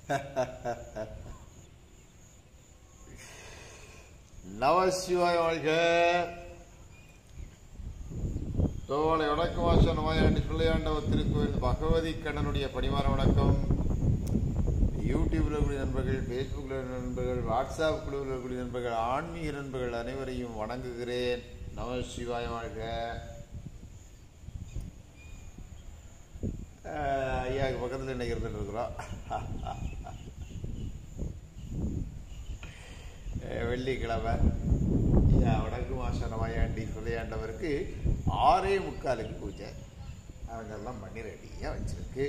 நமசிவாய வாழ்க தோவலை வணக்கம் வாசன் நோயாண்டி பிள்ளையாண்டவர் திருக்கோயில் பகவதி கண்ணனுடைய பணிவார வணக்கம் யூடியூப்ல இருக்கக்கூடிய நண்பர்கள் ஃபேஸ்புக்கில் இருக்கிற நண்பர்கள் வாட்ஸ்அப் குழுவில் இருக்கக்கூடிய நண்பர்கள் ஆன்மீக நண்பர்கள் அனைவரையும் வணங்குகிறேன் நம சிவாய வாழ்க அஹ், ஐயாவுக்கு பக்கத்தில் இன்னைக்கு இருந்துட்டு இருக்கிறோம் அஹ், வெள்ளிக்கிழமை ஐயா வடக்கு மாசன வாயாண்டி சொல்லியாண்டவருக்கு ஆறே முக்காலுக்கு பூஜை அவங்கெல்லாம் பண்ணி ரெடியாக வச்சிருக்கு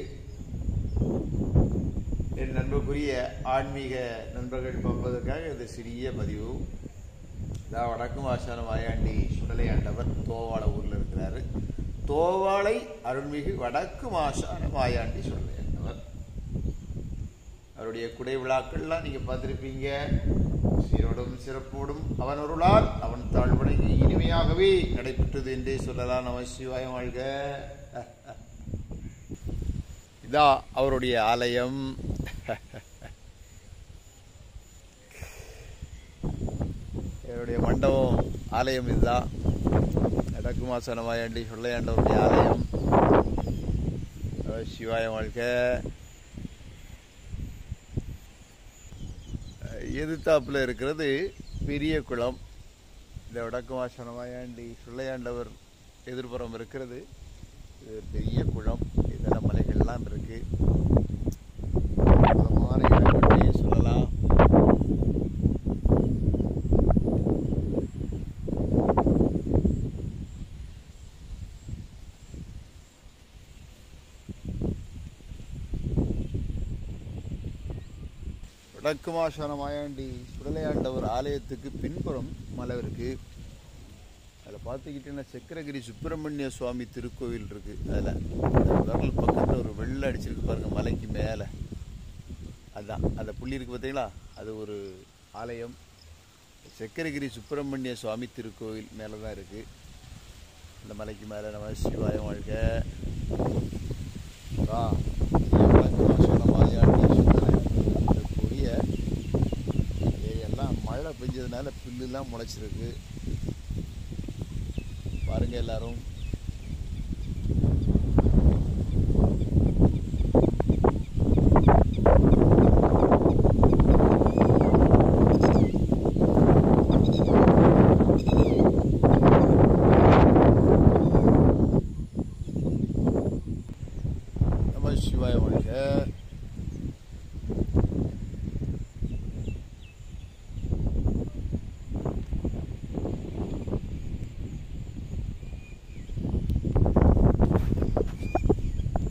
என் நண்பருக்குரிய ஆன்மீக நண்பர்கள் பார்ப்பதற்காக இந்த சிறிய பதிவு இதான் வடக்கு மாசான வாயாண்டி சுடலையாண்டவர் தோவாள ஊரில் இருக்கிறாரு தோவாளை அருள்மிகு வடக்கு மாசான வாயாண்டி சுடலையாண்டவர் அவருடைய குடை விழாக்கள்லாம் நீங்க பார்த்திருப்பீங்க சீரோடும் சிறப்போடும் அவன் அருளால் அவன் தாழ்வணங்கி இனிமையாகவே நடைபெற்றது என்றே சொல்லலாம் நம சிவாயம் வாழ்க இதா அவருடைய ஆலயம் என்னுடைய மண்டபம் ஆலயம் இதுதான் வடக்கு மாசனமாயாண்டி சொல்லையாண்டவருடைய ஆலயம் நம சிவாயம் வாழ்க எதிர்த்தாப்புல இருக்கிறது பெரிய குளம் இந்த வடக்கு மாசனமாயாண்டி சொல்லையாண்டவர் எதிர்ப்புறம் இருக்கிறது இது ஒரு பெரிய குளம் இதெல்லாம் மலைகள்லாம் இருக்கு அற்புதமான இடங்கள்னே சொல்லலாம் வடக்கு மாசான மாயாண்டி சுடலையாண்டவர் ஆலயத்துக்கு பின்புறம் மலை இருக்கு அதில் பார்த்துக்கிட்டீங்கன்னா சக்கரகிரி சுப்பிரமணிய சுவாமி திருக்கோவில் இருக்கு அதில் விரல் பக்கத்தில் ஒரு வெள்ளை அடிச்சிருக்கு பாருங்க மலைக்கு மேலே அதான் அந்த புள்ளி இருக்கு பார்த்தீங்களா அது ஒரு ஆலயம் சக்கரகிரி சுப்பிரமணிய சுவாமி திருக்கோவில் மேலே தான் இருக்கு இந்த மலைக்கு மேலே நம்ம சிவாயம் வாழ்க வா, வடக்கு மாசான மாயாண்டி சுடலையாண்டவர் இருக்கக்கூடிய எல்லாம் மழை பெஞ்சதுனால புல்லுலாம் முளைச்சிருக்கு பாருங்க எல்லாரும் நம சிவாய வாழ்க